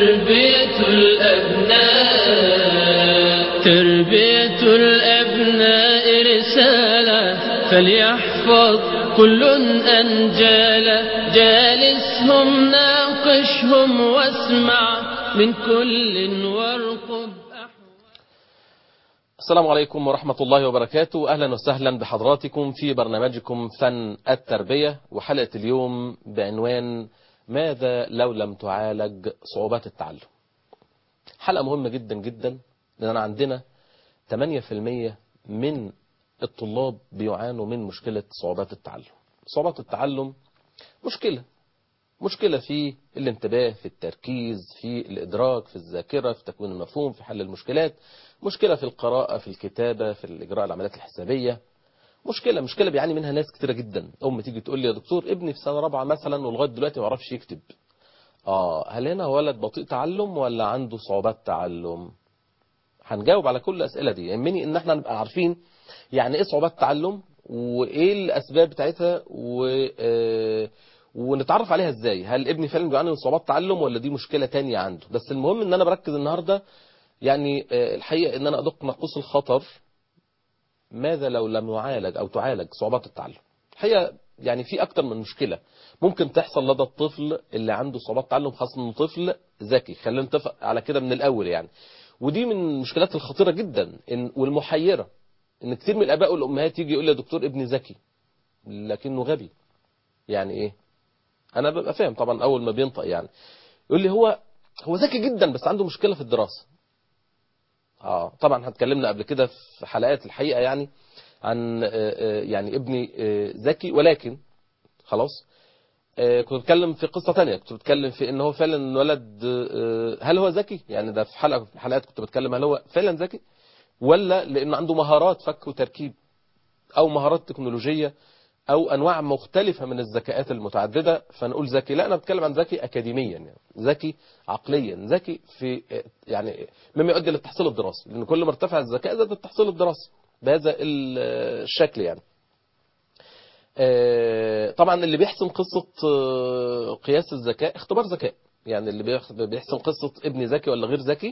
تربية الأبناء تربية الأبناء رسالة فليحفظ كل أنجالا جالسهم ناقشهم واسمع من كل وارقب السلام عليكم ورحمة الله وبركاته أهلا وسهلا بحضراتكم في برنامجكم فن التربية وحلقة اليوم بعنوان ماذا لو لم تعالج صعوبات التعلم حلقة مهمة جدا جدا لأن عندنا 8% من الطلاب بيعانوا من مشكلة صعوبات التعلم صعوبات التعلم مشكلة مشكلة في الانتباه في التركيز في الإدراك في الذاكرة في تكوين المفهوم في حل المشكلات مشكلة في القراءة في الكتابة في الإجراء العمليات الحسابية مشكلة مشكلة بيعاني منها ناس كتيرة جدا أم تيجي تقول لي يا دكتور ابني في سنة رابعة مثلا ولغاية دلوقتي ما يعرفش يكتب آه هل هنا ولد بطيء تعلم ولا عنده صعوبات تعلم هنجاوب على كل الأسئلة دي يهمني إن احنا نبقى عارفين يعني إيه صعوبات تعلم وإيه الأسباب بتاعتها و آه ونتعرف عليها ازاي هل ابني فعلا بيعاني من صعوبات تعلم ولا دي مشكلة تانية عنده بس المهم ان انا بركز النهاردة يعني الحقيقة ان انا ادق ناقوس الخطر ماذا لو لم يعالج او تعالج صعوبات التعلم الحقيقة يعني في اكتر من مشكلة ممكن تحصل لدى الطفل اللي عنده صعوبات تعلم خاصة انه طفل ذكي خلينا نتفق على كده من الاول يعني ودي من المشكلات الخطيرة جدا إن والمحيرة ان كتير من الاباء والامهات يجي يقول لي يا دكتور ابني ذكي لكنه غبي يعني ايه انا ببقى فاهم طبعا اول ما بينطق يعني يقول لي هو هو ذكي جدا بس عنده مشكله في الدراسه اه طبعا هتكلمنا قبل كده في حلقات الحقيقه يعني عن يعني ابني ذكي ولكن خلاص كنت بتكلم في قصه تانية كنت بتكلم في ان هو فعلا ولد هل هو ذكي يعني ده في حلقه في الحلقات كنت بتكلم هل هو فعلا ذكي ولا لانه عنده مهارات فك وتركيب او مهارات تكنولوجيه او انواع مختلفة من الذكاءات المتعددة فنقول ذكي لا انا بتكلم عن ذكي اكاديميا يعني ذكي عقليا ذكي في يعني مما يؤدي للتحصيل الدراسي لان كل ما ارتفع الذكاء زاد التحصيل الدراسي بهذا الشكل يعني طبعا اللي بيحسم قصة قياس الذكاء اختبار ذكاء يعني اللي بيحسم قصة ابني ذكي ولا غير ذكي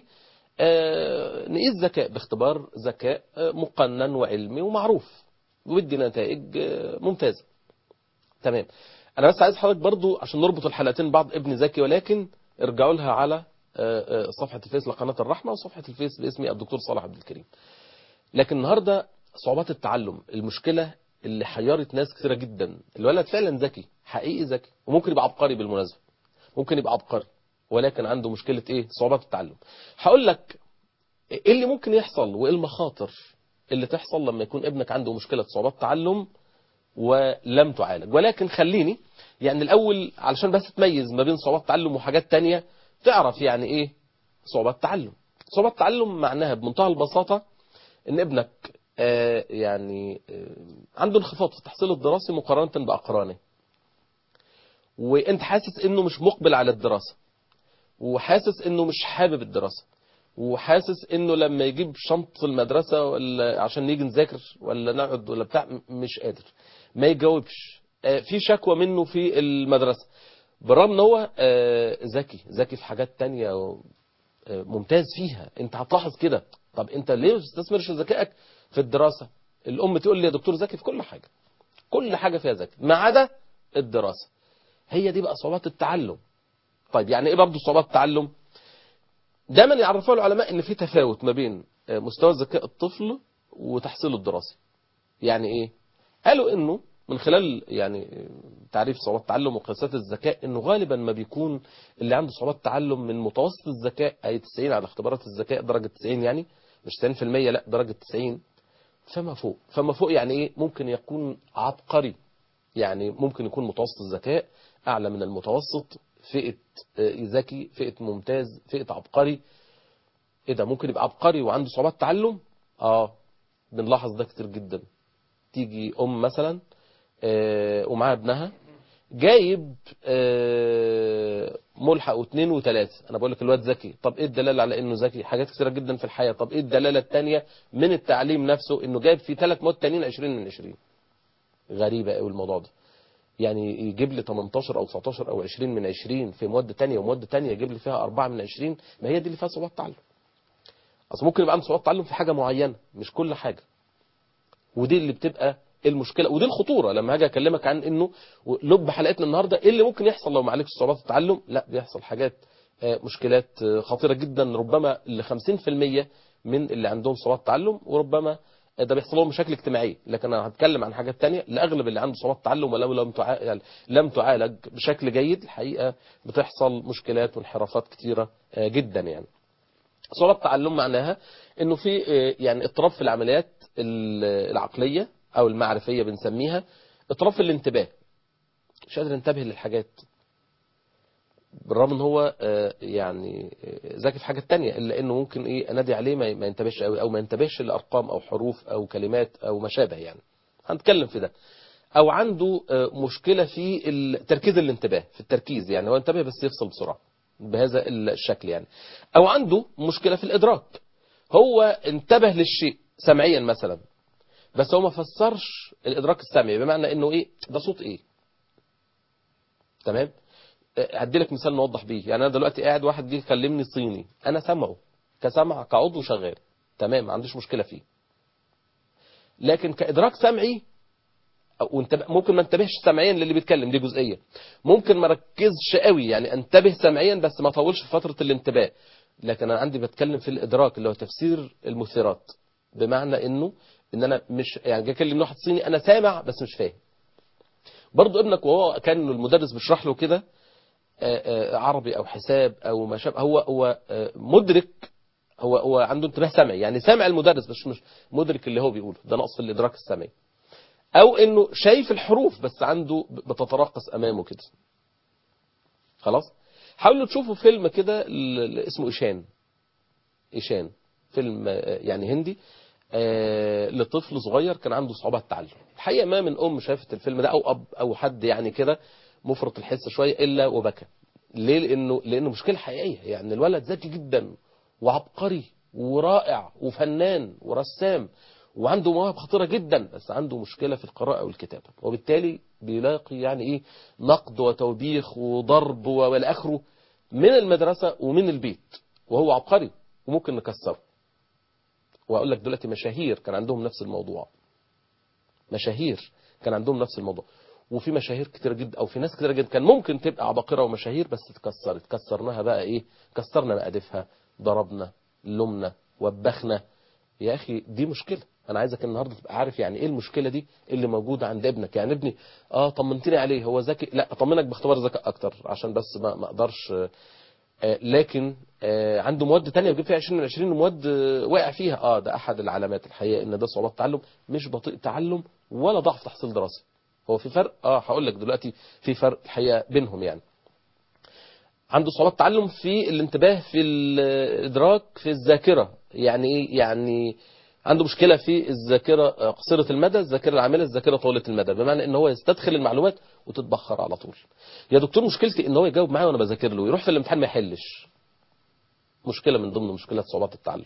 نقيس ذكاء باختبار ذكاء مقنن وعلمي ومعروف ويدي نتائج ممتازة تمام انا بس عايز حضرتك برضو عشان نربط الحلقتين بعض ابن ذكي ولكن ارجعوا لها على صفحة الفيس لقناة الرحمة وصفحة الفيس باسمي الدكتور صالح عبد الكريم لكن النهاردة صعوبات التعلم المشكلة اللي حيرت ناس كثيرة جدا الولد فعلا ذكي حقيقي ذكي وممكن يبقى عبقري بالمناسبة ممكن يبقى عبقري ولكن عنده مشكلة ايه صعوبات التعلم هقول لك ايه اللي ممكن يحصل وايه المخاطر اللي تحصل لما يكون ابنك عنده مشكلة صعوبات تعلم ولم تعالج ولكن خليني يعني الأول علشان بس تميز ما بين صعوبات تعلم وحاجات تانية تعرف يعني إيه صعوبات تعلم صعوبات تعلم معناها بمنتهى البساطة إن ابنك آه يعني آه عنده انخفاض في التحصيل الدراسي مقارنة بأقرانه وانت حاسس انه مش مقبل على الدراسة وحاسس انه مش حابب الدراسة وحاسس انه لما يجيب شنطة المدرسة ولا عشان نيجي نذاكر ولا نقعد ولا بتاع مش قادر ما يجاوبش في شكوى منه في المدرسة بالرغم ان هو ذكي ذكي في حاجات تانية ممتاز فيها انت هتلاحظ كده طب انت ليه ما تستثمرش ذكائك في الدراسة الام تقول لي يا دكتور ذكي في كل حاجة كل حاجة فيها ذكي ما عدا الدراسة هي دي بقى صعوبات التعلم طيب يعني ايه برضه صعوبات التعلم دايما يعرفوا العلماء ان في تفاوت ما بين مستوى ذكاء الطفل وتحصيله الدراسي يعني ايه قالوا انه من خلال يعني تعريف صعوبات التعلم وقياسات الذكاء انه غالبا ما بيكون اللي عنده صعوبات تعلم من متوسط الذكاء اي 90 على اختبارات الذكاء درجة 90 يعني مش 90% لا درجة 90 فما فوق فما فوق يعني ايه ممكن يكون عبقري يعني ممكن يكون متوسط الذكاء اعلى من المتوسط فئة ذكي فئة ممتاز فئة عبقري ايه ده ممكن يبقى عبقري وعنده صعوبات تعلم اه بنلاحظ ده كتير جدا تيجي ام مثلا آه ومعاها ابنها جايب آه ملحق واثنين وثلاثة انا بقول لك الواد ذكي طب ايه الدلالة على انه ذكي حاجات كثيرة جدا في الحياة طب ايه الدلالة الثانية من التعليم نفسه انه جايب في ثلاث مواد تانيين 20 من 20 غريبة قوي الموضوع ده يعني يجيب لي 18 او 19 او 20 من 20 في مواد تانية ومواد تانية يجيب لي فيها 4 من 20 ما هي دي اللي فيها صعوبات تعلم اصل ممكن يبقى عنده صعوبات تعلم في حاجه معينه مش كل حاجه ودي اللي بتبقى المشكله ودي الخطوره لما هاجي اكلمك عن انه لب حلقتنا النهارده ايه اللي ممكن يحصل لو ما عليكش صعوبات التعلم لا بيحصل حاجات آه، مشكلات آه، خطيره جدا ربما ل 50% من اللي عندهم صعوبات تعلم وربما آه، ده بيحصل لهم مشاكل اجتماعيه لكن انا هتكلم عن حاجات تانية لاغلب اللي عنده صعوبات تعلم ولو لم تع- يعني لم تعالج بشكل جيد الحقيقه بتحصل مشكلات وانحرافات كتيره آه، جدا يعني صعوبات التعلم معناها انه في آه، يعني اضطراب في العمليات ال- العقليه او المعرفيه بنسميها اضطراب في الانتباه مش قادر ينتبه للحاجات بالرغم ان هو آه، يعني آه، ذكي في حاجات تانية الا انه ممكن ايه انادي عليه ما ما ينتبهش قوي او ما ينتبهش لارقام او حروف او كلمات او ما شابه يعني هنتكلم في ده او عنده آه، مشكله في ال- تركيز الانتباه في التركيز يعني هو انتبه بس يفصل بسرعه بهذا الشكل يعني او عنده مشكله في الادراك هو انتبه للشيء سمعيا مثلا بس هو ما فسرش الادراك السمعي بمعنى انه ايه ده صوت ايه تمام هدي لك مثال نوضح بيه يعني انا دلوقتي قاعد واحد جه يكلمني صيني انا سامعه كسمع كعضو شغال تمام ما عنديش مشكله فيه لكن كادراك سمعي أو وانتبه ممكن ما انتبهش سمعيا للي بيتكلم دي جزئيه ممكن ما ركزش قوي يعني انتبه سمعيا بس ما اطولش في فتره الانتباه لكن انا عندي بتكلم في الادراك اللي هو تفسير المثيرات بمعنى انه ان انا مش يعني جاي اكلم واحد صيني انا سامع بس مش فاهم برضه ابنك وهو كان المدرس بيشرح له كده آه، آه، عربي او حساب او ما شابه هو هو آه، مدرك هو هو عنده انتباه سمعي يعني سامع المدرس بس مش مدرك اللي هو بيقوله ده نقص في الادراك السمعي او انه شايف الحروف بس عنده بتترقص امامه كده خلاص حاولوا تشوفوا فيلم كده ل- ل- اسمه ايشان ايشان فيلم آه، يعني هندي آه، لطفل صغير كان عنده صعوبات تعلم الحقيقه ما من ام شافت الفيلم ده او اب او حد يعني كده مفرط الحس شويه الا وبكى ليه لانه لانه مشكله حقيقيه يعني الولد ذكي جدا وعبقري ورائع وفنان ورسام وعنده مواهب خطيره جدا بس عنده مشكله في القراءه والكتابه وبالتالي بيلاقي يعني ايه نقد وتوبيخ وضرب والى اخره من المدرسه ومن البيت وهو عبقري وممكن نكسره واقول لك دلوقتي مشاهير كان عندهم نفس الموضوع مشاهير كان عندهم نفس الموضوع وفي مشاهير كتير جدا او في ناس كتير جدا كان ممكن تبقى عباقره ومشاهير بس اتكسرت كسرناها بقى ايه كسرنا مقادفها ضربنا لمنا وبخنا يا اخي دي مشكله انا عايزك النهارده تبقى عارف يعني ايه المشكله دي اللي موجوده عند ابنك يعني ابني اه طمنتني عليه هو ذكي لا اطمنك باختبار ذكاء اكتر عشان بس ما ما اقدرش آه، آه، لكن آه، عنده مواد تانية بيجيب فيها 20 من 20 ومواد آه، واقع فيها اه ده احد العلامات الحقيقه ان ده صعوبات تعلم مش بطيء تعلم ولا ضعف تحصيل دراسي هو في فرق اه هقول لك دلوقتي في فرق الحقيقه بينهم يعني عنده صعوبات تعلم في الانتباه في الادراك في الذاكره يعني ايه يعني عنده مشكله في الذاكره آه، قصيره المدى الذاكره العامله الذاكره طويله المدى بمعنى ان هو يستدخل المعلومات وتتبخر على طول يا دكتور مشكلتي ان هو يجاوب معايا وانا بذاكر له يروح في الامتحان ما يحلش مشكله من ضمن مشكلات صعوبات التعلم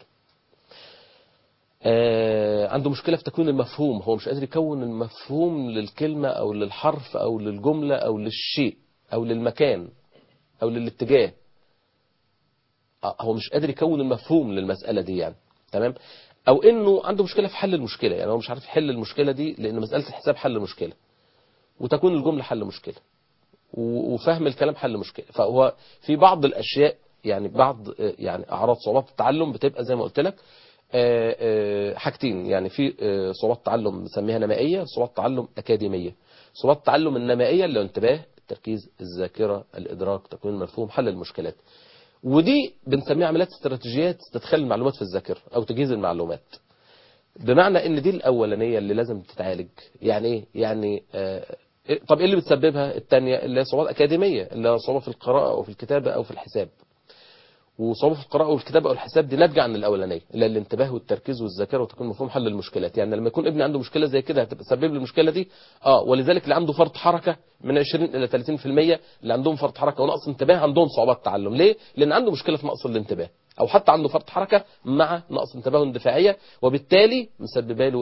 آه عنده مشكله في تكوين المفهوم هو مش قادر يكون المفهوم للكلمه او للحرف او للجمله او للشيء او للمكان او للاتجاه آه، هو مش قادر يكون المفهوم للمسألة دي يعني تمام او انه عنده مشكلة في حل المشكلة يعني هو مش عارف يحل المشكلة دي لان مسألة الحساب حل مشكلة وتكون الجملة حل مشكلة و- وفهم الكلام حل مشكلة فهو في بعض الاشياء يعني بعض آه، يعني اعراض صعوبات التعلم بتبقى زي ما قلت لك آه، آه، حاجتين يعني في آه، صعوبات تعلم بنسميها نمائية صعوبات تعلم أكاديمية صعوبات التعلم النمائية اللي هو انتباه التركيز الذاكرة الإدراك تكوين المفهوم حل المشكلات ودي بنسميها عمليات استراتيجيات استدخال المعلومات في الذاكرة أو تجهيز المعلومات بمعنى ان دي الاولانيه اللي لازم تتعالج يعني ايه يعني آه إيه- طب ايه اللي بتسببها الثانيه اللي هي صعوبات اكاديميه اللي هي صعوبه في القراءه او في الكتابه او في الحساب وصعوبه في القراءه والكتابه او الحساب دي ناتجه عن الاولانيه اللي هي الانتباه والتركيز والذاكره وتكون مفهوم حل المشكلات يعني لما يكون ابني عنده مشكله زي كده هتبقى تسبب له المشكله دي اه ولذلك اللي عنده فرط حركه من 20 الى 30% اللي عندهم فرط حركه ونقص انتباه عندهم صعوبات تعلم ليه لان عنده مشكله في نقص الانتباه او حتى عنده فرط حركه مع نقص انتباه واندفاعيه وبالتالي مسببه له ايه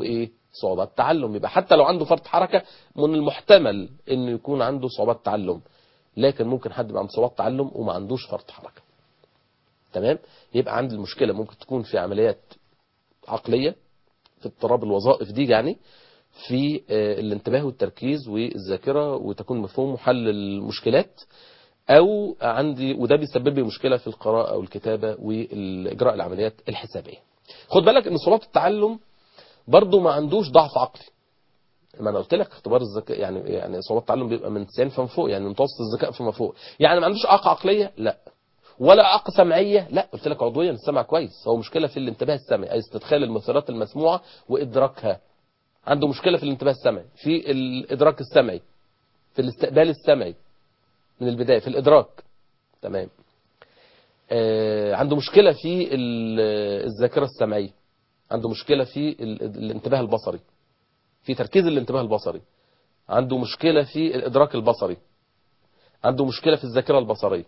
صعوبات تعلم يبقى حتى لو عنده فرط حركة من المحتمل انه يكون عنده صعوبات تعلم لكن ممكن حد يبقى عنده صعوبات تعلم وما عندوش فرط حركة تمام يبقى عندي المشكلة ممكن تكون في عمليات عقلية في اضطراب الوظائف دي يعني في آه، الانتباه والتركيز والذاكرة وتكون مفهوم وحل المشكلات او عندي وده بيسبب لي مشكلة في القراءة والكتابة واجراء العمليات الحسابية خد بالك ان صعوبات التعلم برضه ما عندوش ضعف عقلي ما انا قلت لك اختبار الذكاء يعني يعني صعوبات التعلم بيبقى من 90 فما فوق يعني متوسط الذكاء فما فوق يعني ما عندوش اعاقه عقليه لا ولا اعاقه سمعيه لا قلت لك عضويا السمع كويس هو مشكله في الانتباه السمعي اي استدخال المثيرات المسموعه وادراكها عنده مشكله في الانتباه السمعي في الادراك السمعي في الاستقبال السمعي من البدايه في الادراك تمام آه عنده مشكله في ال- الذاكره السمعيه عنده مشكله في ال- الانتباه البصري في تركيز الانتباه البصري عنده مشكله في الادراك البصري عنده مشكله في الذاكره البصريه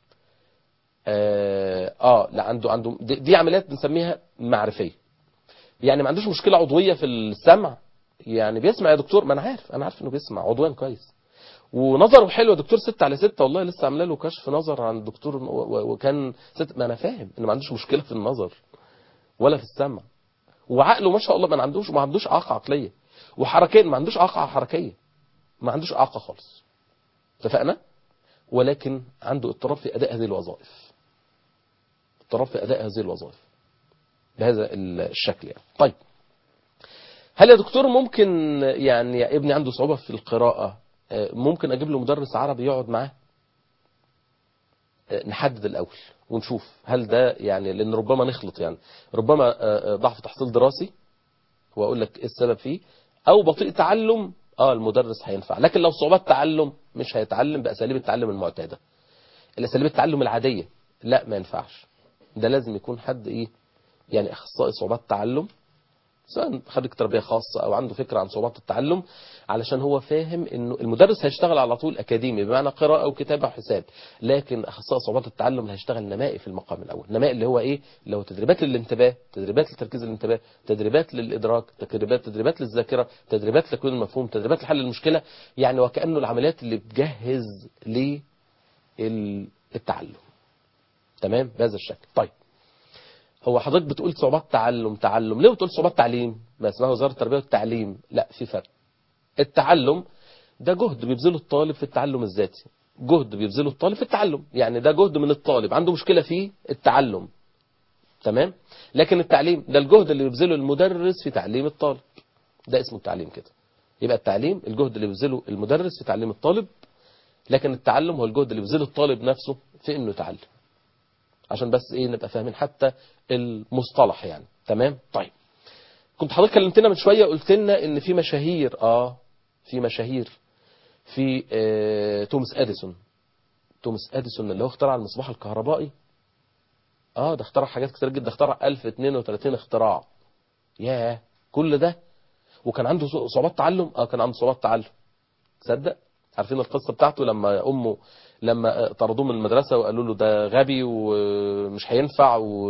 اه, آه لا عنده عنده دي, دي عمليات بنسميها معرفيه يعني ما عندوش مشكله عضويه في السمع يعني بيسمع يا دكتور ما انا عارف انا عارف انه بيسمع عضويا كويس ونظره حلو يا دكتور 6 على 6 والله لسه عامله له كشف نظر عن الدكتور و- و- وكان ست ما انا فاهم ان ما عندوش مشكله في النظر ولا في السمع وعقله ما شاء الله ما عندوش ما عندوش اعاقه عقليه وحركيا ما عندوش اعاقه حركيه ما عندوش اعاقه خالص اتفقنا ولكن عنده اضطراب في اداء هذه الوظائف اضطراب في اداء هذه الوظائف بهذا الشكل يعني طيب هل يا دكتور ممكن يعني يا ابني عنده صعوبة في القراءة آه، ممكن اجيب له مدرس عربي يقعد معاه آه، نحدد الاول ونشوف هل ده يعني لان ربما نخلط يعني ربما آه، آه، ضعف تحصيل دراسي واقول لك ايه السبب فيه او بطيء تعلم اه المدرس هينفع لكن لو صعوبات تعلم مش هيتعلم باساليب التعلم المعتاده الاساليب التعلم العاديه لا ما ينفعش ده لازم يكون حد ايه يعني اخصائي صعوبات تعلم سواء خريج تربيه خاصه او عنده فكره عن صعوبات التعلم علشان هو فاهم انه المدرس هيشتغل على طول اكاديمي بمعنى قراءه وكتابه وحساب لكن اخصائي صعوبات التعلم اللي هيشتغل نمائي في المقام الاول نمائي اللي هو ايه اللي هو تدريبات للانتباه تدريبات لتركيز الانتباه تدريبات للادراك تدريبات تدريبات للذاكره تدريبات لتكوين المفهوم تدريبات لحل المشكله يعني وكانه العمليات اللي بتجهز للتعلم تمام بهذا الشكل طيب هو حضرتك بتقول صعوبات تعلم تعلم ليه بتقول صعوبات تعليم ما اسمها وزارة التربية والتعليم لا في فرق التعلم ده جهد بيبذله الطالب في التعلم الذاتي جهد بيبذله الطالب في التعلم يعني ده جهد من الطالب عنده مشكلة في التعلم تمام لكن التعليم ده الجهد اللي بيبذله المدرس في تعليم الطالب ده اسمه التعليم كده يبقى التعليم الجهد اللي بيبذله المدرس في تعليم الطالب لكن التعلم هو الجهد اللي بيبذله الطالب نفسه في انه يتعلم عشان بس ايه نبقى فاهمين حتى المصطلح يعني تمام طيب كنت حضرتك كلمتنا من شويه قلت لنا ان في مشاهير اه في مشاهير في آه توماس اديسون توماس اديسون اللي هو اخترع المصباح الكهربائي اه ده اخترع حاجات كتير جدا اخترع 1032 اختراع ياه كل ده وكان عنده صعوبات تعلم اه كان عنده صعوبات تعلم تصدق عارفين القصه بتاعته لما امه لما طردوه من المدرسه وقالوا له ده غبي ومش هينفع و...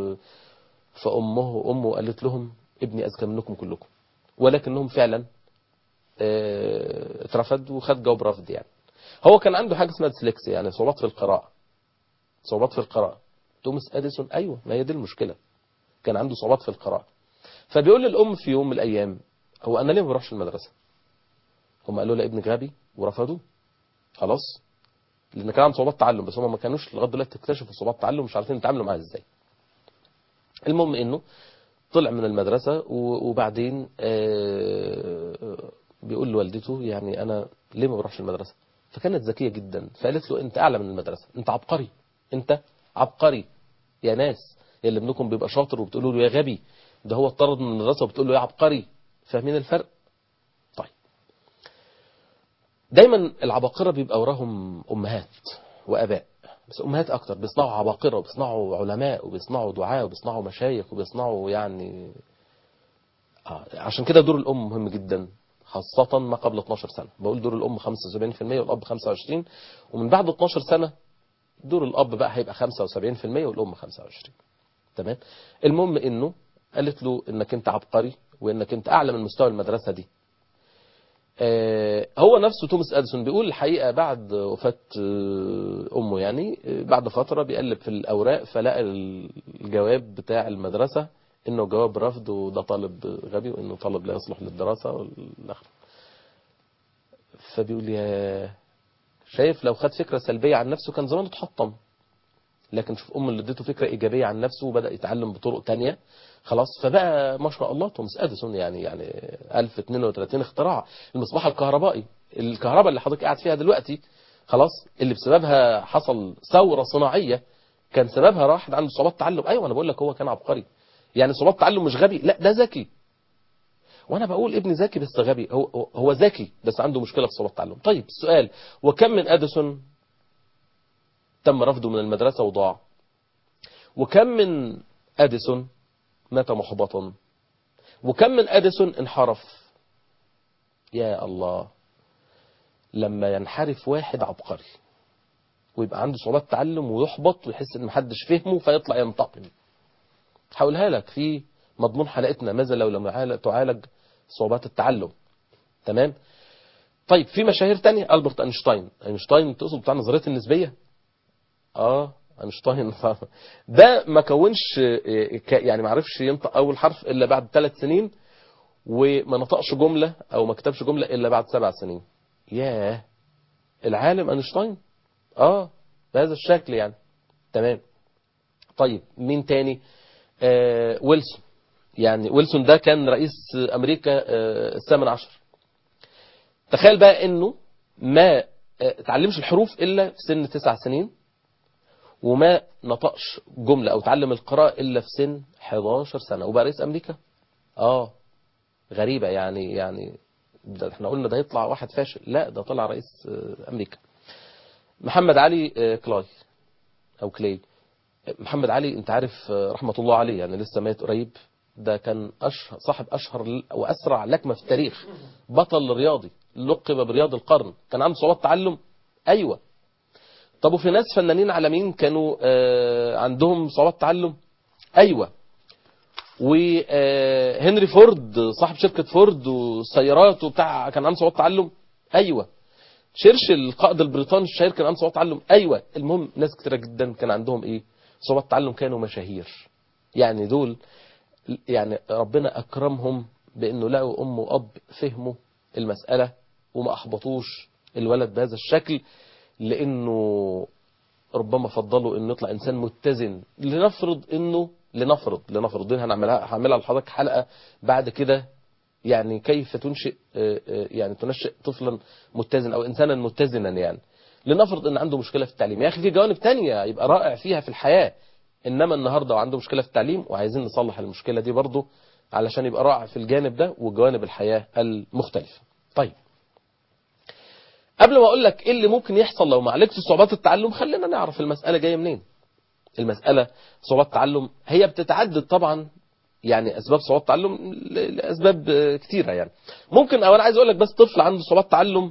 فامه امه قالت لهم ابني اذكى منكم كلكم ولكنهم فعلا اه، اترفض وخد جواب رفض يعني هو كان عنده حاجه اسمها ديسلكسيا يعني صعوبات في القراءه صعوبات في القراءه توماس اديسون ايوه ما هي دي المشكله كان عنده صعوبات في القراءه فبيقول للام في يوم من الايام هو انا ليه ما بروحش المدرسه هم قالوا له ابنك غبي ورفضوه خلاص لان كان عنده صعوبات تعلم بس هم ما كانوش لغايه دلوقتي اكتشفوا صعوبات تعلم مش عارفين يتعاملوا معاها ازاي المهم انه طلع من المدرسه و- وبعدين آه، بيقول لوالدته يعني انا ليه ما بروحش المدرسه فكانت ذكيه جدا فقالت له انت اعلى من المدرسه انت عبقري انت عبقري يا ناس يا اللي ابنكم بيبقى شاطر وبتقولوا له يا غبي ده هو اتطرد من المدرسه وبتقول له يا عبقري فاهمين الفرق طيب دايما العباقرة بيبقى وراهم أمهات وأباء بس أمهات أكتر بيصنعوا عباقرة وبيصنعوا علماء وبيصنعوا دعاة وبيصنعوا مشايخ وبيصنعوا يعني آه عشان كده دور الأم مهم جدا خاصة ما قبل 12 سنة بقول دور الأم 75% والأب 25 ومن بعد 12 سنة دور الأب بقى هيبقى 75% والأم 25 تمام المهم إنه قالت له إنك أنت عبقري وانك انت اعلى من مستوى المدرسه دي آه، هو نفسه توماس اديسون بيقول الحقيقه بعد وفاه آه، امه يعني آه، بعد فتره بيقلب في الاوراق فلقى الجواب بتاع المدرسه انه جواب رفض وده طالب غبي وانه طالب لا يصلح للدراسه والاخر فبيقول يا شايف لو خد فكره سلبيه عن نفسه كان زمانه اتحطم لكن شوف ام اللي اديته فكره ايجابيه عن نفسه وبدا يتعلم بطرق تانية خلاص فبقى ما شاء الله توماس اديسون يعني يعني 1032 اختراع المصباح الكهربائي الكهرباء اللي حضرتك قاعد فيها دلوقتي خلاص اللي بسببها حصل ثوره صناعيه كان سببها راح عنده صعوبات تعلم ايوه انا بقول لك هو كان عبقري يعني صعوبات تعلم مش غبي لا ده ذكي وانا بقول ابني ذكي بس غبي هو هو- هو ذكي بس عنده مشكله في صعوبات التعلم طيب السؤال وكم من اديسون تم رفضه من المدرسه وضاع وكم من اديسون مات محبطا وكم من اديسون انحرف يا الله لما ينحرف واحد عبقري ويبقى عنده صعوبات تعلم ويحبط ويحس ان محدش فهمه فيطلع ينتقم هقولها لك في مضمون حلقتنا ماذا لو لم يعال- تعالج صعوبات التعلم تمام طيب في مشاهير تانية ألبرت أينشتاين أينشتاين تقصد بتاع نظرية النسبية اه اينشتاين ده ما كونش آه، ك- يعني ما عرفش ينطق اول حرف الا بعد ثلاث سنين وما نطقش جمله او ما كتبش جمله الا بعد سبع سنين ياه العالم اينشتاين اه بهذا الشكل يعني تمام طيب مين تاني آه ويلسون يعني ويلسون ده كان رئيس امريكا آه الثامن عشر تخيل بقى انه ما آه، اتعلمش الحروف الا في سن تسع سنين وما نطقش جملة أو تعلم القراءة إلا في سن 11 سنة وبقى رئيس أمريكا آه غريبة يعني يعني ده احنا قلنا ده يطلع واحد فاشل لا ده طلع رئيس آه، أمريكا محمد علي آه، كلاي أو كلاي محمد علي أنت عارف آه، رحمة الله عليه يعني لسه مات قريب ده كان أشهر صاحب أشهر وأسرع لكمة في التاريخ بطل رياضي لقب برياض القرن كان عنده صعوبات تعلم أيوة طب وفي ناس فنانين عالميين كانوا آه، عندهم صعوبات تعلم ايوه وهنري فورد صاحب شركة فورد والسيارات وبتاع كان عنده صعوبات تعلم ايوه شرشل القائد البريطاني الشهير كان عنده صعوبات تعلم ايوه المهم ناس كتيرة جدا كان عندهم ايه صعوبات تعلم كانوا مشاهير يعني دول يعني ربنا اكرمهم بانه لقوا ام واب فهموا المسألة وما احبطوش الولد بهذا الشكل لانه ربما فضلوا انه يطلع انسان متزن لنفرض انه لنفرض لنفرض دي هنعملها هعملها لحضرتك حلقه بعد كده يعني كيف تنشئ آه، آه، يعني تنشئ طفلا متزن او انسانا متزنا يعني لنفرض ان عنده مشكله في التعليم يا اخي في جوانب تانية يبقى رائع فيها في الحياه انما النهارده وعنده مشكله في التعليم وعايزين نصلح المشكله دي برضه علشان يبقى رائع في الجانب ده وجوانب الحياه المختلفه طيب قبل ما اقول لك ايه اللي ممكن يحصل لو ما عالجتش صعوبات التعلم خلينا نعرف المساله جايه منين المساله صعوبات التعلم هي بتتعدد طبعا يعني اسباب صعوبات التعلم ل- لاسباب آه، كتيره يعني ممكن او انا عايز اقول لك بس طفل عنده صعوبات تعلم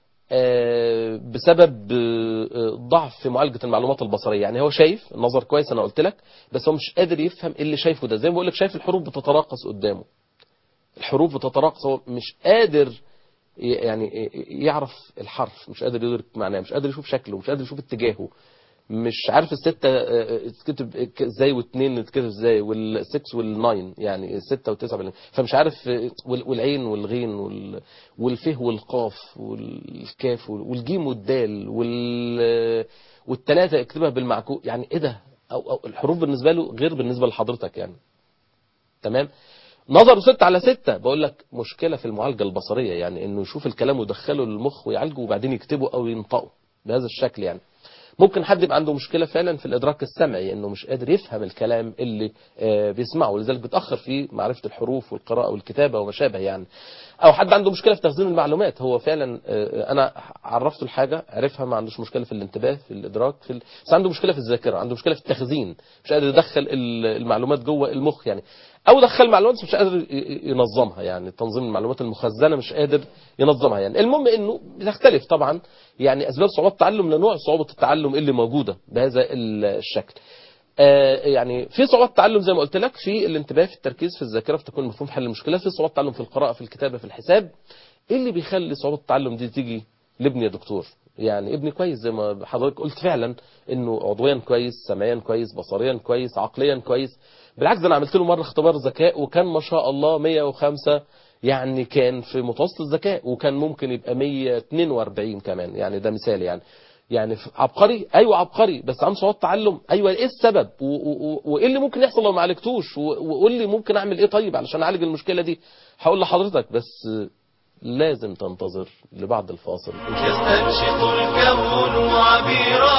آه، بسبب آه، آه، ضعف في معالجه المعلومات البصريه يعني هو شايف النظر كويس انا قلت لك بس هو مش قادر يفهم ايه اللي شايفه ده زي ما بقول لك شايف الحروف بتتراقص قدامه الحروف بتتراقص هو مش قادر يعني يعرف الحرف مش قادر يدرك معناه مش قادر يشوف شكله مش قادر يشوف اتجاهه مش عارف الستة آه، تتكتب ازاي واثنين تتكتب ازاي والسكس والناين يعني الستة والتسعة بالله. فمش عارف آه، وال- والعين والغين وال- والفه والقاف والكاف وال- والجيم والدال وال والثلاثة يكتبها بالمعكوس يعني ايه ده أو, أو الحروف بالنسبة له غير بالنسبة لحضرتك يعني تمام نظره ستة على ستة بقول لك مشكلة في المعالجة البصرية يعني انه يشوف الكلام ويدخله للمخ ويعالجه وبعدين يكتبه او ينطقه بهذا الشكل يعني ممكن حد يبقى عنده مشكلة فعلا في الإدراك السمعي إنه مش قادر يفهم الكلام اللي آه، بيسمعه ولذلك بيتأخر في معرفة الحروف والقراءة والكتابة وما شابه يعني أو حد عنده مشكلة في تخزين المعلومات هو فعلا آه، أنا عرفته الحاجة عرفها ما عندوش مشكلة في الانتباه في الإدراك في ال... بس عنده مشكلة في الذاكرة عنده مشكلة في التخزين مش قادر يدخل ال- المعلومات جوه المخ يعني أو دخل معلومات بس مش قادر ي- ي- ينظمها يعني تنظيم المعلومات المخزنة مش قادر ينظمها يعني المهم إنه بتختلف طبعا يعني أسباب صعوبات التعلم لنوع صعوبة التعلم اللي موجودة بهذا الشكل آه، يعني في صعوبات تعلم زي ما قلت لك في الانتباه في التركيز في الذاكره في تكوين مفهوم حل المشكلات في صعوبات تعلم في القراءه في الكتابه في الحساب ايه اللي بيخلي صعوبات التعلم دي تيجي لابني يا دكتور يعني ابني كويس زي ما حضرتك قلت فعلا انه عضويا كويس سمعيا كويس بصريا كويس عقليا كويس بالعكس ده انا عملت له مره اختبار ذكاء وكان ما شاء الله 105 يعني كان في متوسط الذكاء وكان ممكن يبقى 142 كمان يعني ده مثال يعني يعني في- عبقري ايوه عبقري بس عنده صعوبات تعلم ايوه ايه السبب و- و- و- وايه اللي ممكن يحصل لو ما عالجتوش و- وقول لي ممكن اعمل ايه طيب علشان اعالج المشكله دي هقول لحضرتك بس لازم تنتظر لبعد الفاصل إن شاء الله. يستنشق الكون عبيرا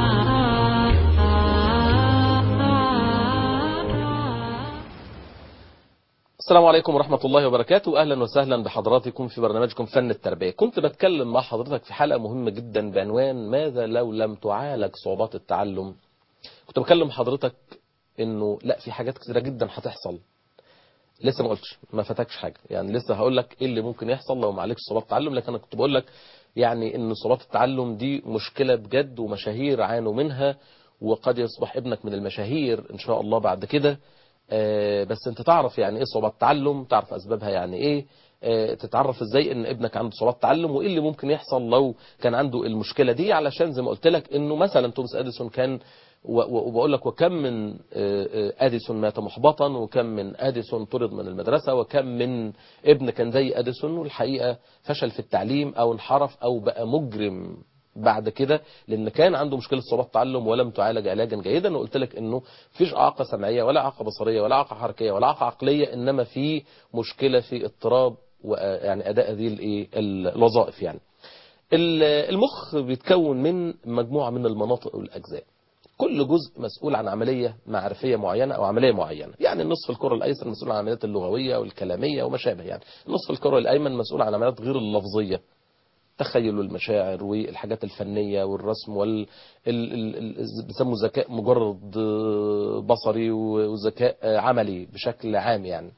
السلام عليكم ورحمة الله وبركاته أهلا وسهلا بحضراتكم في برنامجكم فن التربية كنت بتكلم مع حضرتك في حلقة مهمة جدا بعنوان ماذا لو لم تعالج صعوبات التعلم كنت بكلم حضرتك انه لا في حاجات كتيرة جدا هتحصل لسه ما قلتش ما فاتكش حاجة يعني لسه هقول لك ايه اللي ممكن يحصل لو ما عالجتش صعوبات التعلم لكن انا كنت بقول لك يعني ان صعوبات التعلم دي مشكلة بجد ومشاهير عانوا منها وقد يصبح ابنك من المشاهير ان شاء الله بعد كده آه، بس انت تعرف يعني ايه صعوبات تعلم تعرف اسبابها يعني ايه آه، تتعرف ازاي ان ابنك عنده صعوبات تعلم وايه اللي ممكن يحصل لو كان عنده المشكله دي علشان زي ما قلت لك انه مثلا توماس اديسون كان و- و- وبقول لك وكم من آه، آه، اديسون مات محبطا وكم من اديسون طرد من المدرسه وكم من ابن كان زي اديسون والحقيقه فشل في التعليم او انحرف او بقى مجرم بعد كده لان كان عنده مشكله صعوبات تعلم ولم تعالج علاجا جيدا وقلت لك انه مفيش اعاقه سمعيه ولا اعاقه بصريه ولا اعاقه حركيه ولا اعاقه عقليه انما في مشكله في اضطراب و- يعني اداء هذه الايه الوظائف يعني ال- المخ بيتكون من مجموعه من المناطق والاجزاء كل جزء مسؤول عن عملية معرفية معينة أو عملية معينة يعني النصف الكرة الأيسر مسؤول عن العمليات اللغوية والكلامية وما شابه يعني النصف الكرة الأيمن مسؤول عن العمليات غير اللفظية تخيل والمشاعر والحاجات الفنية والرسم وال ال... ال... ال... بيسموا ذكاء مجرد آه، بصري وذكاء آه، عملي بشكل عام يعني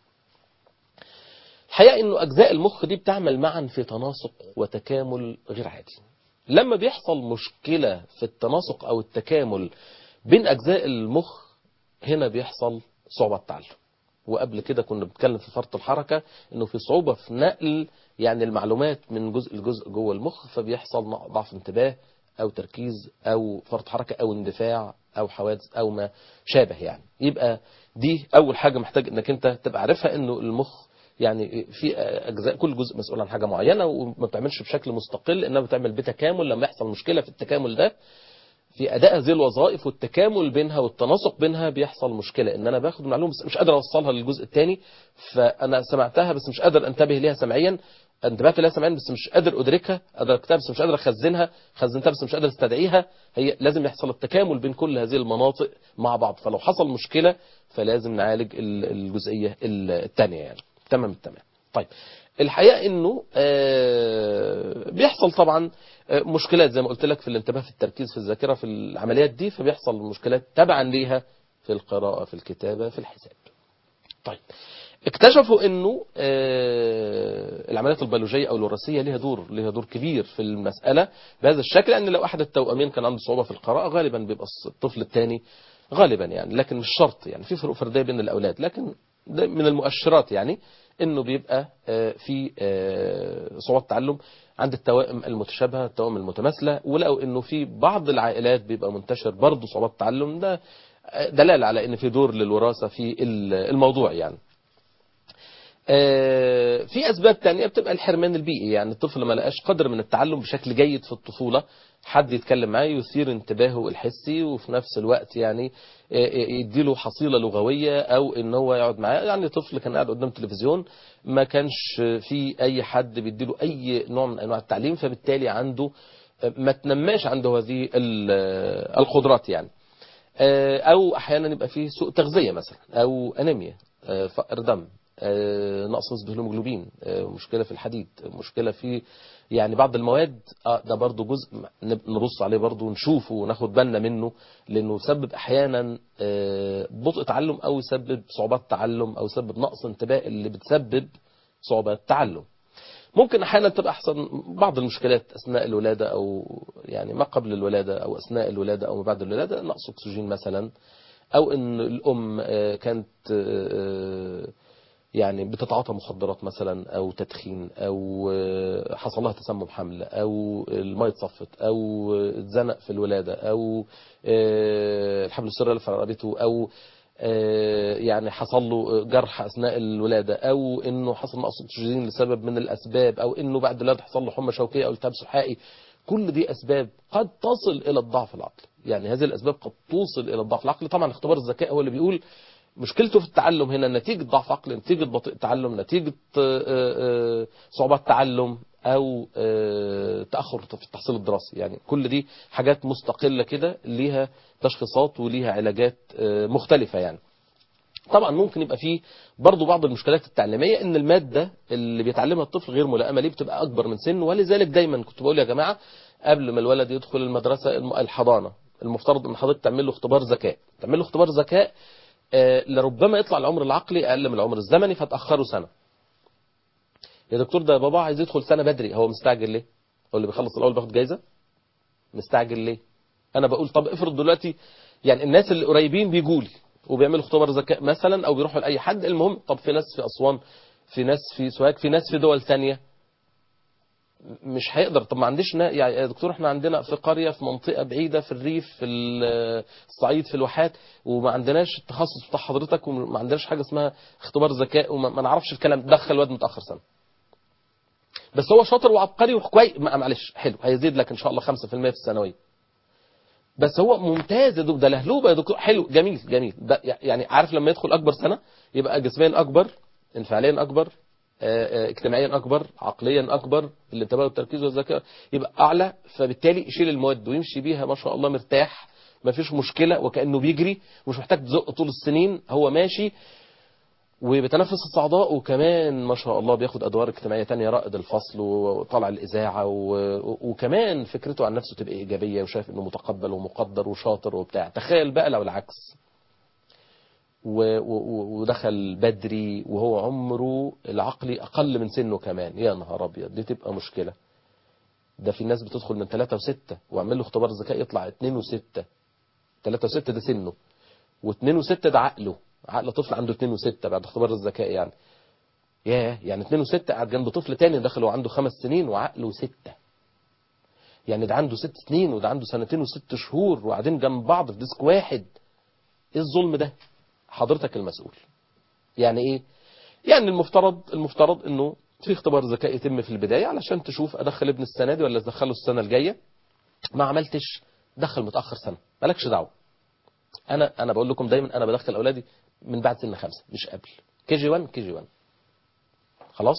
الحقيقة انه اجزاء المخ دي بتعمل معا في تناسق وتكامل غير عادي لما بيحصل مشكلة في التناسق او التكامل بين اجزاء المخ هنا بيحصل صعوبة تعلم وقبل كده كنا بنتكلم في فرط الحركة انه في صعوبة في نقل يعني المعلومات من جزء لجزء جوه المخ فبيحصل ضعف انتباه او تركيز او فرط حركة او اندفاع او حوادث او ما شابه يعني يبقى دي اول حاجة محتاج انك انت تبقى عارفها انه المخ يعني في اجزاء كل جزء مسؤول عن حاجة معينة وما بتعملش بشكل مستقل انما بتعمل بتكامل لما يحصل مشكلة في التكامل ده في اداء هذه الوظائف والتكامل بينها والتناسق بينها بيحصل مشكله ان انا باخد معلومه بس مش قادر اوصلها للجزء الثاني فانا سمعتها بس مش قادر انتبه ليها سمعيا انتبهت ليها سمعيا بس مش قادر ادركها ادركتها بس مش قادر اخزنها خزنتها بس مش قادر استدعيها هي لازم يحصل التكامل بين كل هذه المناطق مع بعض فلو حصل مشكله فلازم نعالج ال- الجزئيه الثانيه يعني تمام التمام طيب الحقيقه انه آه، بيحصل طبعا آه، مشكلات زي ما قلت لك في الانتباه في التركيز في الذاكره في العمليات دي فبيحصل مشكلات تبعا ليها في القراءه في الكتابه في الحساب طيب اكتشفوا انه آه، العمليات البيولوجيه او الوراثيه ليها دور ليها دور كبير في المساله بهذا الشكل ان لو احد التوامين كان عنده صعوبه في القراءه غالبا بيبقى الطفل الثاني غالبا يعني لكن مش شرط يعني في فروق فرديه بين الاولاد لكن ده من المؤشرات يعني انه بيبقى آه، في آه، صعوبات تعلم عند التوائم المتشابهه التوائم المتماثله ولقوا انه في بعض العائلات بيبقى منتشر برضه صعوبات تعلم ده آه، دلاله على ان في دور للوراثه في الموضوع يعني آه، في اسباب تانية بتبقى الحرمان البيئي يعني الطفل ما لقاش قدر من التعلم بشكل جيد في الطفولة حد يتكلم معاه يثير انتباهه الحسي وفي نفس الوقت يعني آه، يديله حصيلة لغوية او ان هو يقعد معاه يعني طفل كان قاعد قدام التلفزيون ما كانش في اي حد بيديله اي نوع من انواع التعليم فبالتالي عنده آه، ما تنماش عنده هذه ال- آه، القدرات يعني آه، او احيانا يبقى فيه سوء تغذيه مثلا او انيميا آه، فقر دم آه، نقص نسبه الهيموجلوبين آه، مشكله في الحديد آه، مشكله في يعني بعض المواد آه، ده برضو جزء نب- نبص عليه برضو ونشوفه وناخد بالنا منه لانه يسبب احيانا آه، بطء تعلم او يسبب صعوبات تعلم او يسبب نقص انتباه اللي بتسبب صعوبات تعلم ممكن احيانا تبقى احسن بعض المشكلات اثناء الولاده او يعني ما قبل الولاده او اثناء الولاده او ما بعد الولاده نقص اكسجين مثلا او ان الام آه، كانت آه، يعني بتتعاطى مخدرات مثلا او تدخين او آه، حصل لها تسمم حمل او الميه اتصفت او اتزنق في الولاده او آه، الحبل السري في رقبته او آه، يعني حصل له جرح اثناء الولاده او انه حصل نقص اكسجين لسبب من الاسباب او انه بعد الولاده حصل له حمى شوكيه او التهاب سحائي كل دي اسباب قد تصل الى الضعف العقلي يعني هذه الاسباب قد توصل الى الضعف العقلي طبعا اختبار الذكاء هو اللي بيقول مشكلته في التعلم هنا نتيجة ضعف عقلي نتيجة بطيء تعلم نتيجة آه، آه، صعوبات تعلم أو آه، تأخر في التحصيل الدراسي يعني كل دي حاجات مستقلة كده ليها تشخيصات وليها علاجات آه، مختلفة يعني طبعا ممكن يبقى فيه برضو بعض المشكلات التعليمية ان المادة اللي بيتعلمها الطفل غير ملائمة ليه بتبقى اكبر من سنه ولذلك دايما كنت بقول يا جماعة قبل ما الولد يدخل المدرسة الم- الحضانة المفترض ان حضرتك تعمل له اختبار ذكاء تعمل له اختبار ذكاء آه، لربما يطلع العمر العقلي اقل من العمر الزمني فتاخره سنه يا دكتور ده بابا عايز يدخل سنه بدري هو مستعجل ليه هو اللي بيخلص الاول بياخد جايزه مستعجل ليه انا بقول طب افرض دلوقتي يعني الناس اللي قريبين بيجوا لي وبيعملوا اختبار ذكاء مثلا او بيروحوا لاي حد المهم طب في ناس في اسوان في ناس في سوهاج في ناس في دول ثانيه مش هيقدر طب ما عنديش نا... يعني يا دكتور احنا عندنا في قرية في منطقة بعيدة في الريف في ال- الصعيد في الواحات وما عندناش التخصص بتاع حضرتك وما عندناش حاجة اسمها اختبار ذكاء وما ما نعرفش الكلام دخل الواد متأخر سنة بس هو شاطر وعبقري وكويس ما- معلش حلو هيزيد لك ان شاء الله 5% في الثانوية بس هو ممتاز يا دكتور ده لهلوبة يا دكتور حلو جميل جميل ده يعني عارف لما يدخل اكبر سنة يبقى جسميا اكبر انفعاليا اكبر آه، آه، اجتماعيا اكبر عقليا اكبر الانتباه والتركيز والذكاء يبقى اعلى فبالتالي يشيل المواد ويمشي بيها ما شاء الله مرتاح ما فيش مشكله وكانه بيجري مش محتاج تزق طول السنين هو ماشي وبيتنفس الصعداء وكمان ما شاء الله بياخد ادوار اجتماعيه تانية رائد الفصل وطالع الاذاعه و... وكمان فكرته عن نفسه تبقى ايجابيه وشايف انه متقبل ومقدر وشاطر وبتاع تخيل بقى لو العكس و- و- ودخل بدري وهو عمره العقلي أقل من سنه كمان يا نهار أبيض دي تبقى مشكلة ده في ناس بتدخل من 3 و6 واعمل له اختبار ذكاء يطلع 2 و6 3 و6 ده سنه و2 و6 ده عقله عقل طفل عنده 2 و6 بعد اختبار الذكاء يعني ياه يعني 2 و6 قاعد جنب طفل تاني دخل وعنده خمس سنين وعقله 6 يعني ده عنده ست سنين وده عنده سنتين وست شهور وقاعدين جنب بعض في ديسك واحد ايه الظلم ده حضرتك المسؤول يعني ايه يعني المفترض المفترض انه في اختبار ذكاء يتم في البداية علشان تشوف ادخل ابن السنة دي ولا ادخله السنة الجاية ما عملتش دخل متأخر سنة مالكش دعوة انا انا بقول لكم دايما انا بدخل اولادي من بعد سن خمسة مش قبل كي جي 1 كي جي 1 خلاص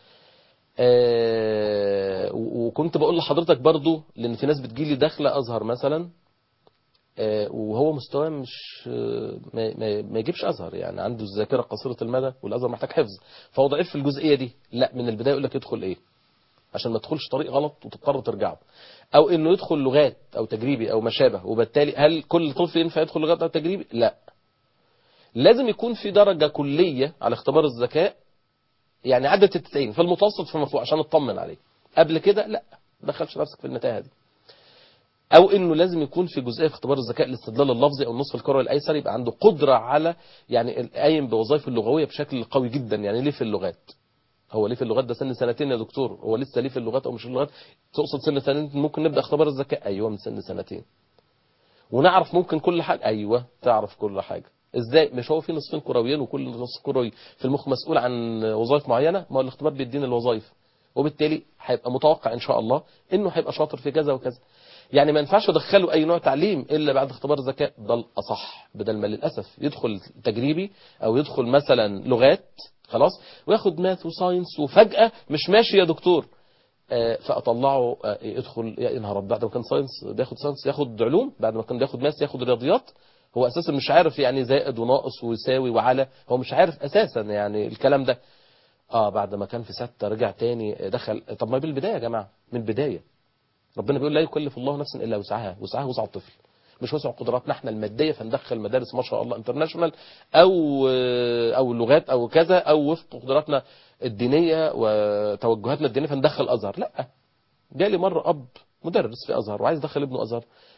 آه و- وكنت بقول لحضرتك برضو لان في ناس بتجيلي داخله ازهر مثلا آه، وهو مستواه مش آه، ما, ما, ما يجيبش ازهر يعني عنده الذاكره قصيره المدى والازهر محتاج حفظ فهو ضعيف في الجزئيه دي لا من البدايه يقول لك يدخل ايه عشان ما تدخلش طريق غلط وتضطر ترجعه او انه يدخل لغات او تجريبي او ما شابه وبالتالي هل كل طفل ينفع يدخل لغات او تجريبي لا لازم يكون في درجه كليه على اختبار الذكاء يعني عدت ال 90 في المتوسط فما فوق عشان اطمن عليه قبل كده لا ما دخلش نفسك في المتاهه دي او انه لازم يكون في جزئيه في اختبار الذكاء الاستدلال اللفظي او النصف الكروي الايسر يبقى عنده قدره على يعني قايم بوظائفه اللغويه بشكل قوي جدا يعني ليه في اللغات هو ليه في اللغات ده سن سنتين يا دكتور هو لسه ليه في اللغات او مش في اللغات تقصد سن سنتين ممكن نبدا اختبار الذكاء ايوه من سن سنتين ونعرف ممكن كل حاجه ايوه تعرف كل حاجه ازاي مش هو في نصفين كرويين وكل نصف كروي في المخ مسؤول عن وظائف معينه ما هو الاختبار بيدينا الوظائف وبالتالي هيبقى متوقع ان شاء الله انه هيبقى شاطر في كذا وكذا يعني ما ينفعش ادخله اي نوع تعليم الا بعد اختبار ذكاء ده الاصح بدل ما للاسف يدخل تجريبي او يدخل مثلا لغات خلاص وياخد ماث وساينس وفجاه مش ماشي يا دكتور آه، فاطلعه آه، يدخل يا نهار أبيض، بعد ما كان ساينس بياخد ساينس ياخد علوم بعد ما كان بياخد ماث ياخد رياضيات هو اساسا مش عارف يعني زائد وناقص ويساوي وعلى هو مش عارف اساسا يعني الكلام ده اه بعد ما كان في ستة رجع تاني دخل طب ما بالبدايه يا جماعه من البدايه ربنا بيقول لا يكلف الله نفسا الا وسعها وسعها وسع الطفل مش وسع قدراتنا احنا الماديه فندخل مدارس ما شاء الله انترناشونال او او لغات او كذا او وفق قدراتنا الدينيه وتوجهاتنا الدينيه فندخل ازهر لا جالي مره اب مدرس في ازهر وعايز يدخل ابنه ازهر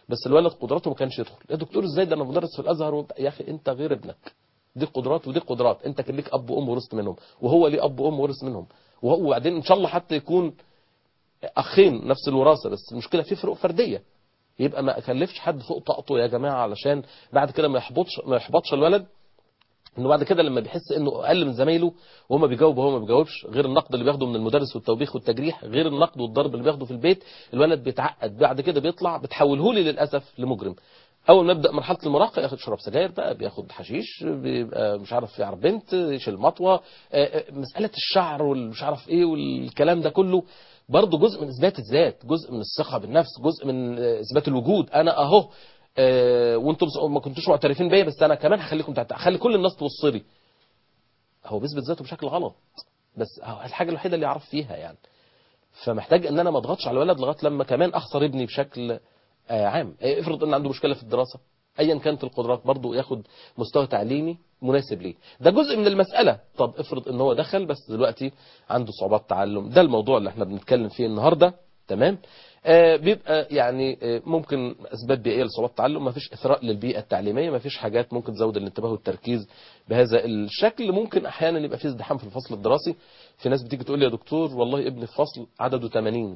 بس الولد قدراته ما كانش يدخل يا دكتور ازاي ده انا مدرس في الازهر وبتاع. يا اخي انت غير ابنك دي قدرات ودي قدرات انت كان ليك اب وام ورثت منهم وهو ليه اب وام ورث منهم وهو- وبعدين ان شاء الله حتى يكون اخين نفس الوراثه بس المشكله في فروق فرديه يبقى ما اكلفش حد فوق طاقته يا جماعه علشان بعد كده ما يحبطش ما يحبطش الولد انه بعد كده لما بيحس انه اقل من زمايله وهما بيجاوبوا وهو ما بيجاوبش غير النقد اللي بياخده من المدرس والتوبيخ والتجريح غير النقد والضرب اللي بياخده في البيت الولد بيتعقد بعد كده بيطلع بتحوله لي للاسف لمجرم اول ما يبدا مرحله المراهقه ياخد شراب سجاير بقى بياخد حشيش بيبقى مش عارف يعرف بنت يشيل مطوه آه، آه، مساله الشعر والمش عارف ايه والكلام ده كله برضه جزء من اثبات الذات جزء من الثقه بالنفس جزء من آه، اثبات الوجود انا اهو آه، وانتم بس- ما كنتوش معترفين بيا بس انا كمان هخليكم تعت- هخلي كل الناس توص لي هو بيثبت ذاته بشكل غلط بس هو الحاجه الوحيده اللي يعرف فيها يعني فمحتاج ان انا ما اضغطش على الولد لغايه لما كمان اخسر ابني بشكل آه، عام آه، افرض ان عنده مشكله في الدراسه ايا كانت القدرات برضه ياخد مستوى تعليمي مناسب ليه ده جزء من المساله طب افرض ان هو دخل بس دلوقتي عنده صعوبات تعلم ده الموضوع اللي احنا بنتكلم فيه النهارده تمام آه بيبقى يعني آه ممكن اسباب بيئيه لصعوبات التعلم ما فيش اثراء للبيئه التعليميه ما فيش حاجات ممكن تزود الانتباه والتركيز بهذا الشكل ممكن احيانا يبقى فيه ازدحام في الفصل الدراسي في ناس بتيجي تقول لي يا دكتور والله ابني في فصل عدده 80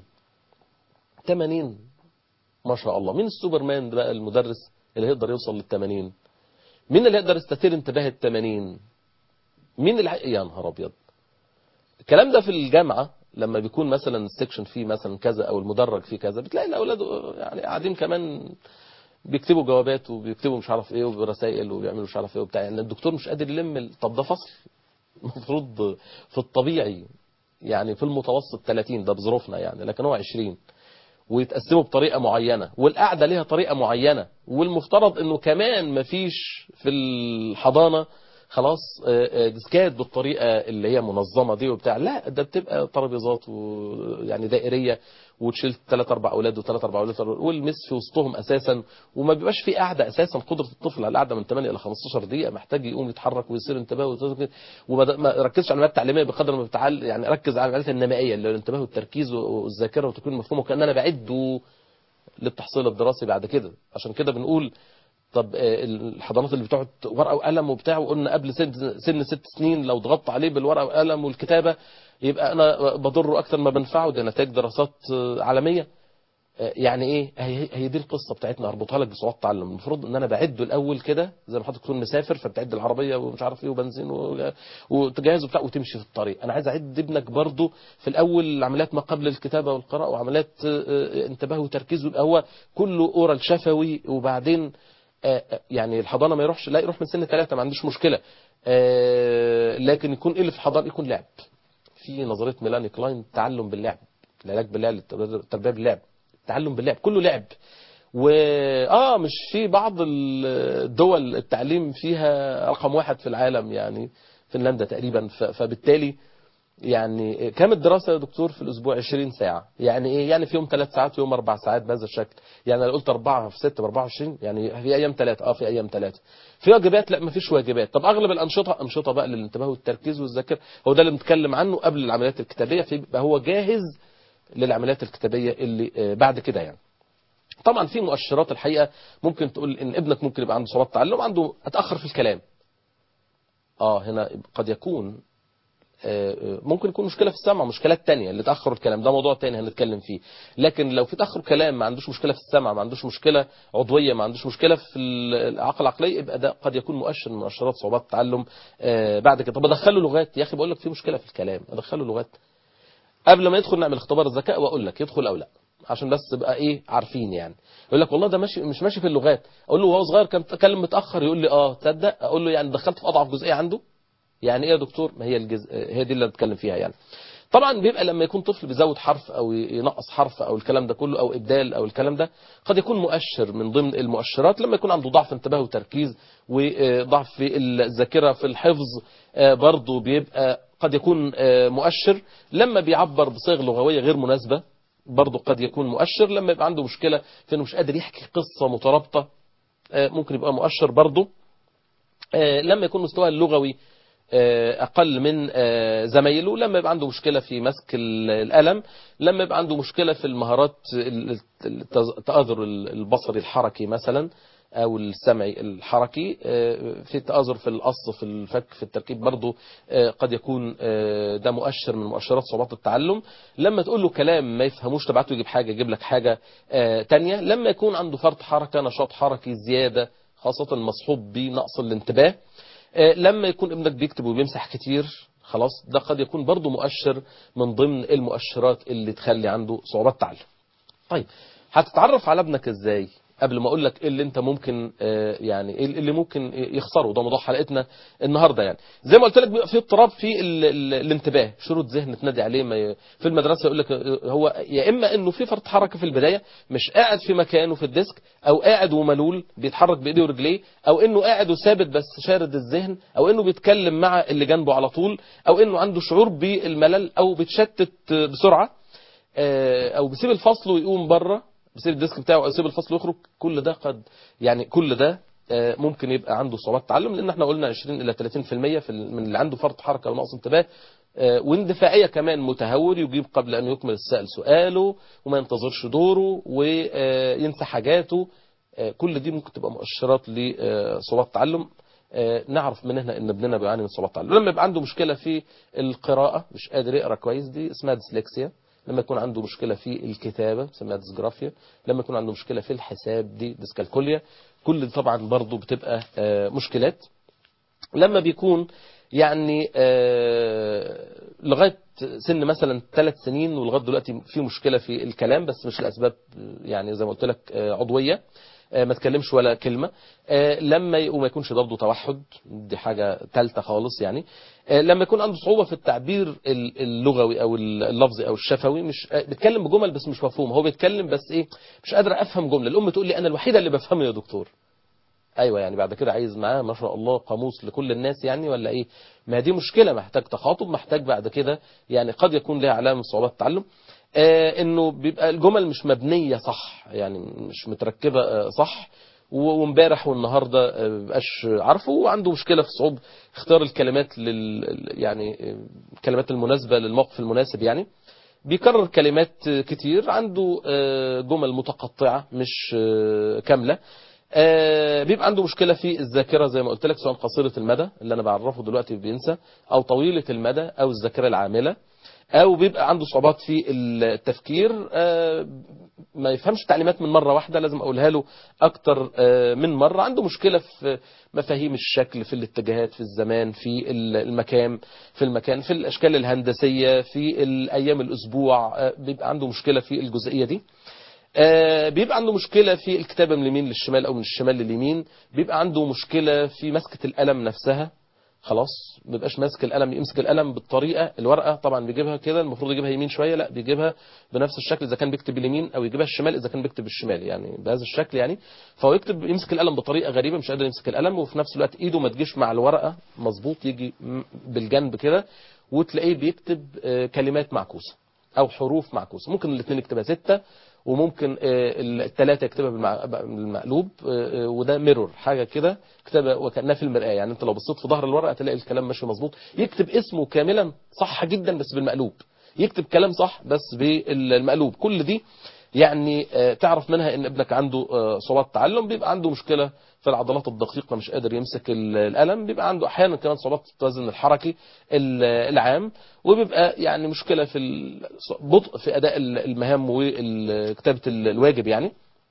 80 ما شاء الله مين السوبرمان ده بقى المدرس اللي هيقدر يوصل لل 80 مين اللي يقدر يستثير انتباه ال 80 مين اللي يا نهار ابيض الكلام ده في الجامعه لما بيكون مثلا السكشن فيه مثلا كذا او المدرج فيه كذا بتلاقي الاولاد يعني قاعدين كمان بيكتبوا جوابات وبيكتبوا مش عارف ايه ورسائل وبيعملوا مش عارف ايه وبتاع يعني الدكتور مش قادر يلم ال- طب ده فصل المفروض في الطبيعي يعني في المتوسط 30 ده بظروفنا يعني لكن هو 20 ويتقسموا بطريقة معينة والقعدة ليها طريقة معينة والمفترض انه كمان مفيش في الحضانة خلاص آه، آه، ديسكات بالطريقة اللي هي منظمة دي وبتاع لا ده بتبقى ترابيزات ويعني دائرية وتشيل ثلاث اربع اولاد وثلاث اربع اولاد والمس في وسطهم اساسا وما بيبقاش في قعده اساسا قدره الطفل على القعده من 8 الى 15 دقيقه محتاج يقوم يتحرك ويصير انتباه ويتصل- وما ما ركزش على المعلومات التعليميه بقدر ما بتعل يعني ركز على المعلومات النمائيه اللي هو الانتباه والتركيز والذاكره وتكوين المفهوم وكان انا بعده للتحصيل الدراسي بعد كده عشان كده بنقول طب آه، الحضانات اللي بتقعد ورقه وقلم وبتاع وقلنا قبل سن سن ست سنين لو ضغطت عليه بالورقه والقلم والكتابه يبقى انا بضره اكثر ما بنفعه دي نتائج دراسات آه، عالميه آه، يعني ايه هي هي دي القصه بتاعتنا اربطها لك بصعوبات التعلم المفروض ان انا بعده الاول كده زي ما حضرتك تكون مسافر فبتعد العربيه ومش عارف ايه وبنزين و- وتجهز وبتاع وتمشي في الطريق انا عايز اعد ابنك برضه في الاول عمليات ما قبل الكتابه والقراءه وعمليات آه، آه، انتباه وتركيز يبقى هو كله اورال شفوي وبعدين آه، آه، يعني الحضانه ما يروحش لا يروح من سن ثلاثه ما عندوش مشكله آه، لكن يكون ايه اللي في الحضانه يكون لعب في نظريه ميلاني كلاين تعلم باللعب العلاج باللعب التربيه باللعب التعلم باللعب كله لعب واه مش في بعض الدول التعليم فيها رقم واحد في العالم يعني فنلندا تقريبا ف- فبالتالي يعني كام الدراسة يا دكتور في الأسبوع 20 ساعة يعني إيه يعني في يوم ثلاث ساعات في يوم أربع ساعات بهذا الشكل يعني أنا قلت أربعة في ستة ب 24 يعني في أيام ثلاثة أه في أيام ثلاثة في واجبات لا ما فيش واجبات طب أغلب الأنشطة أنشطة بقى للانتباه والتركيز والذاكرة هو ده اللي بنتكلم عنه قبل العمليات الكتابية فيبقى هو جاهز للعمليات الكتابية اللي آه، بعد كده يعني طبعا في مؤشرات الحقيقة ممكن تقول ان ابنك ممكن يبقى عنده صعوبات تعلم عنده اتأخر في الكلام اه هنا قد يكون آه، آه، ممكن يكون مشكلة في السمع مشكلات تانية اللي تأخر الكلام ده موضوع تاني هنتكلم فيه لكن لو في تأخر كلام ما عندوش مشكلة في السمع ما عندوش مشكلة عضوية ما عندوش مشكلة في الإعاقة العقلية يبقى ده قد يكون مؤشر من مؤشرات صعوبات التعلم آه، بعد كده طب ادخله لغات يا اخي بقول لك في مشكلة في الكلام ادخله لغات قبل ما يدخل نعمل اختبار الذكاء واقول لك يدخل او لا عشان بس تبقى ايه عارفين يعني يقول لك والله ده ماشي مش ماشي في اللغات اقول له وهو صغير كان بيتكلم متاخر يقول لي اه تصدق اقول له يعني دخلت في اضعف جزئيه عنده يعني ايه يا دكتور ما هي الجز... هي دي اللي بتكلم فيها يعني طبعا بيبقى لما يكون طفل بيزود حرف او ينقص حرف او الكلام ده كله او ابدال او الكلام ده قد يكون مؤشر من ضمن المؤشرات لما يكون عنده ضعف انتباه وتركيز وضعف في الذاكره في الحفظ آه، برضه بيبقى قد يكون آه، مؤشر لما بيعبر بصيغ لغويه غير مناسبه برضه قد يكون مؤشر لما يبقى عنده مشكله في انه مش قادر يحكي قصه مترابطه آه، ممكن يبقى مؤشر برضه آه، لما يكون مستواه اللغوي آه، اقل من آه، زمايله لما يبقى عنده مشكله في مسك ال- القلم لما يبقى عنده مشكله في المهارات ال- التز- التاثر البصري الحركي مثلا او السمعي الحركي آه، في تآزر في القص في الفك في التركيب برضه آه، قد يكون آه، ده مؤشر من مؤشرات صعوبات التعلم لما تقول له كلام ما يفهموش تبعته يجيب حاجه يجيب لك حاجه آه، تانية لما يكون عنده فرط حركه نشاط حركي زياده خاصه مصحوب بنقص الانتباه آه، لما يكون ابنك بيكتب وبيمسح كتير خلاص ده قد يكون برضه مؤشر من ضمن المؤشرات اللي تخلي عنده صعوبات تعلم طيب هتتعرف على ابنك ازاي قبل ما اقول لك ايه اللي انت ممكن آه، يعني ايه اللي ممكن يخسره ده موضوع حلقتنا النهارده يعني زي ما قلت لك بيبقى في اضطراب في ال ال الانتباه شروط ذهن تنادي عليه ما ي... في المدرسه يقول لك هو يا اما انه في فرط حركه في البدايه مش قاعد في مكانه في الديسك او قاعد وملول بيتحرك بايديه ورجليه او انه قاعد وثابت بس شارد الذهن او انه بيتكلم مع اللي جنبه على طول او انه عنده شعور بالملل او بيتشتت بسرعه آه، او بيسيب الفصل ويقوم بره بيسيب الديسك بتاعه او يسيب الفصل ويخرج كل ده قد يعني كل ده آه، ممكن يبقى عنده صعوبات تعلم لان احنا قلنا 20 الى 30% في ال- من اللي عنده فرط حركه ونقص انتباه آه، واندفاعيه كمان متهور يجيب قبل ان يكمل السائل سؤاله وما ينتظرش دوره وينسى حاجاته آه، كل دي ممكن تبقى مؤشرات لصعوبات تعلم آه، نعرف من هنا ان ابننا بيعاني من صعوبات تعلم لما يبقى عنده مشكله في القراءه مش قادر يقرا كويس دي اسمها ديسلكسيا لما يكون عنده مشكله في الكتابه بنسميها ديسجرافيا لما يكون عنده مشكله في الحساب دي ديسكالكوليا كل دي طبعا برضو بتبقى آه، مشكلات لما بيكون يعني آه، لغايه سن مثلا ثلاث سنين ولغايه دلوقتي في مشكله في الكلام بس مش لاسباب آه، يعني زي ما قلت لك آه، عضويه آه، ما تكلمش ولا كلمه آه، لما ي- وما يكونش برضه توحد دي حاجه ثالثه خالص يعني آه، لما يكون عنده صعوبه في التعبير ال- اللغوي او اللفظي او الشفوي مش آه، بيتكلم بجمل بس مش مفهوم هو بيتكلم بس ايه مش قادر افهم جمله الام تقول لي انا الوحيده اللي بفهمه يا دكتور ايوه يعني بعد كده عايز معاه ما شاء الله قاموس لكل الناس يعني ولا ايه ما دي مشكله محتاج تخاطب محتاج بعد كده يعني قد يكون لها علامه من صعوبات التعلم آه انه بيبقى الجمل مش مبنيه صح يعني مش متركبه آه صح و- وامبارح والنهارده آه، مبقاش عارفه وعنده مشكله في صعوبه اختيار الكلمات لل يعني آه، الكلمات المناسبه للموقف المناسب يعني بيكرر كلمات كتير عنده آه، جمل متقطعة مش آه، كاملة آه، بيبقى عنده مشكلة في الذاكرة زي ما قلت لك سواء قصيرة المدى اللي أنا بعرفه دلوقتي بينسى أو طويلة المدى أو الذاكرة العاملة أو بيبقى عنده صعوبات في التفكير آه، ما يفهمش تعليمات من مرة واحدة لازم أقولها له أكتر آه، من مرة عنده مشكلة في مفاهيم الشكل في الاتجاهات في الزمان في المكان في المكان في الأشكال الهندسية في الأيام الأسبوع آه، بيبقى عنده مشكلة في الجزئية دي آه، بيبقى عنده مشكلة في الكتابة من اليمين للشمال أو من الشمال لليمين بيبقى عنده مشكلة في مسكة القلم نفسها خلاص ما بيبقاش ماسك القلم يمسك القلم بالطريقه الورقه طبعا بيجيبها كده المفروض يجيبها يمين شويه لا بيجيبها بنفس الشكل اذا كان بيكتب باليمين او يجيبها الشمال اذا كان بيكتب بالشمال يعني بهذا الشكل يعني فهو يكتب يمسك القلم بطريقه غريبه مش قادر يمسك القلم وفي نفس الوقت ايده ما تجيش مع الورقه مظبوط يجي م- بالجنب كده وتلاقيه بيكتب آه، كلمات معكوسه او حروف معكوسه ممكن الاثنين يكتبها سته وممكن الثلاثه يكتبها بالمع- بالمقلوب آه، آه، وده ميرور حاجه كده كتابه وكانها في المرآه يعني انت لو بصيت في ظهر الورقه تلاقي الكلام ماشي مظبوط يكتب اسمه كاملا صح جدا بس بالمقلوب يكتب كلام صح بس بالمقلوب كل دي يعني آه، تعرف منها ان ابنك عنده آه، صعوبات تعلم بيبقى عنده مشكله في العضلات الدقيقه مش قادر يمسك ال- القلم بيبقى عنده احيانا كمان صعوبات في التوازن الحركي ال- العام وبيبقى يعني مشكله في البطء في اداء ال- المهام وكتابه الواجب يعني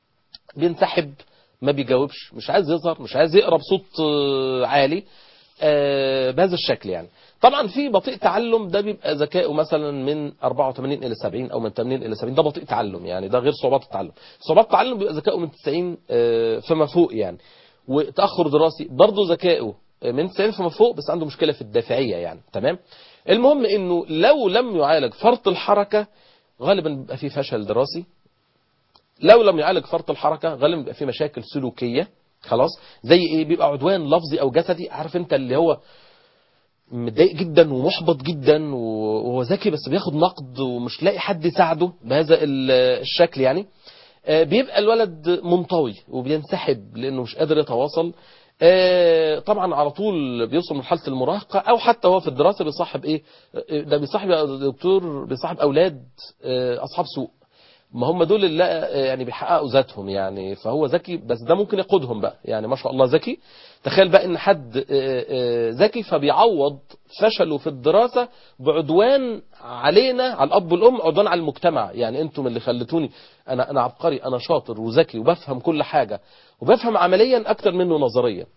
بينسحب ما بيجاوبش مش عايز يظهر مش عايز يقرا بصوت آه، عالي آه، بهذا الشكل يعني طبعا في بطيء تعلم ده بيبقى ذكائه مثلا من 84 الى 70 او من 80 الى 70 ده بطيء تعلم يعني ده غير صعوبات التعلم صعوبات التعلم بيبقى ذكائه من 90 آه، فما فوق يعني وتاخر دراسي برضه ذكائه من 90 فما فوق بس عنده مشكله في الدافعيه يعني تمام المهم انه لو لم يعالج فرط الحركه غالبا بيبقى في فشل دراسي لو لم يعالج فرط الحركه غالبا بيبقى في مشاكل سلوكيه خلاص زي ايه بيبقى عدوان لفظي او جسدي عارف انت اللي هو متضايق جدا ومحبط جدا وهو ذكي بس بياخد نقد ومش لاقي حد يساعده بهذا ال- الشكل يعني آه، بيبقى الولد منطوي وبينسحب لانه مش قادر يتواصل آه، طبعا على طول بيوصل مرحله المراهقه او حتى هو في الدراسه بيصاحب ايه آه، ده بيصاحب يا دكتور بيصاحب اولاد آه، اصحاب سوء ما هم دول اللي آه، يعني بيحققوا ذاتهم يعني فهو ذكي بس ده ممكن يقودهم بقى يعني ما شاء الله ذكي تخيل بقى ان حد آه، آه، ذكي فبيعوض فشله في الدراسه بعدوان علينا على الاب والام عدوان على المجتمع يعني انتم اللي خلتوني انا انا عبقري انا شاطر وذكي وبفهم كل حاجه وبفهم عمليا اكتر منه نظريا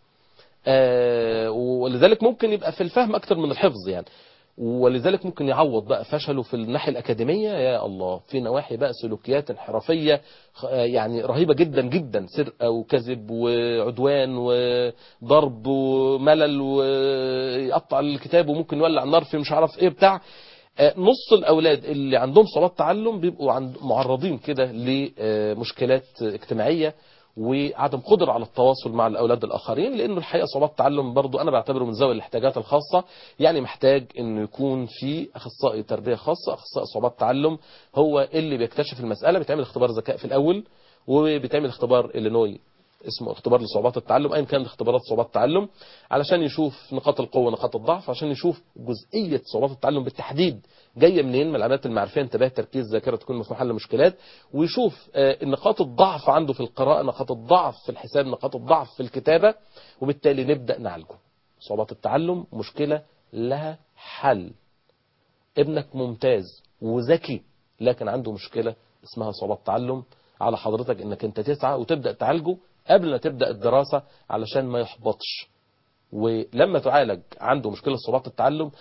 آه، ولذلك ممكن يبقى في الفهم اكتر من الحفظ يعني ولذلك ممكن يعوض بقى فشله في الناحيه الاكاديميه يا الله في نواحي بقى سلوكيات انحرافيه خ- آه، يعني رهيبه جدا جدا سرقه وكذب وعدوان وضرب وملل ويقطع الكتاب وممكن يولع النار في مش عارف ايه بتاع آه، نص الاولاد اللي عندهم صعوبات تعلم بيبقوا عند معرضين كده لمشكلات اجتماعيه وعدم قدره على التواصل مع الاولاد الاخرين لانه الحقيقه صعوبات التعلم برضو انا بعتبره من ذوي الاحتياجات الخاصه يعني محتاج انه يكون في اخصائي تربيه خاصه اخصائي صعوبات تعلم هو اللي بيكتشف المساله بيتعمل اختبار ذكاء في الاول وبيتعمل اختبار الينوي اسمه اختبار لصعوبات التعلم ايا كانت اختبارات صعوبات التعلم علشان يشوف نقاط القوه ونقاط الضعف عشان يشوف جزئيه صعوبات التعلم بالتحديد جايه منين من العلامات المعرفيه انتباه تركيز ذاكره تكون في محل مشكلات ويشوف آه، نقاط الضعف عنده في القراءه نقاط الضعف في الحساب نقاط الضعف في الكتابه وبالتالي نبدا نعالجه صعوبات التعلم مشكله لها حل ابنك ممتاز وذكي لكن عنده مشكله اسمها صعوبات تعلم على حضرتك انك انت تسعى وتبدا تعالجه قبل ما تبدا الدراسه علشان ما يحبطش ولما تعالج عنده مشكله صعوبات التعلم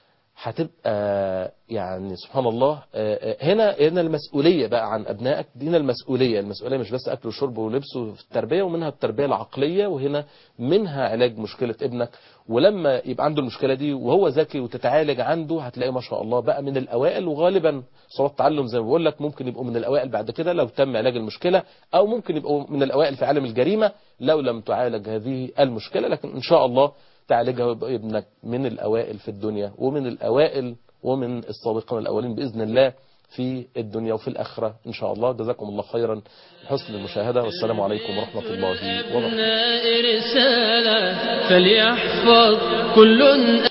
هتبقى يعني سبحان الله آه، آه، هنا هنا المسؤوليه بقى عن ابنائك دي هنا المسؤوليه المسؤوليه مش بس اكل وشرب ولبس في التربيه ومنها التربيه العقليه وهنا منها علاج مشكله ابنك ولما يبقى عنده المشكله دي وهو ذكي وتتعالج عنده هتلاقيه ما شاء الله بقى من الاوائل وغالبا صعوبات التعلم زي ما بقول لك ممكن يبقوا من الاوائل بعد كده لو تم علاج المشكله او ممكن يبقوا من الاوائل في عالم الجريمه لو لم تعالج هذه المشكله لكن ان شاء الله تعالجها ويبقى ابنك من الأوائل في الدنيا ومن الأوائل ومن السابقين الأولين بإذن الله في الدنيا وفي الآخرة إن شاء الله جزاكم الله خيرا حسن المشاهدة والسلام عليكم ورحمة الله وبركاته أبناء رسالة فليحفظ كل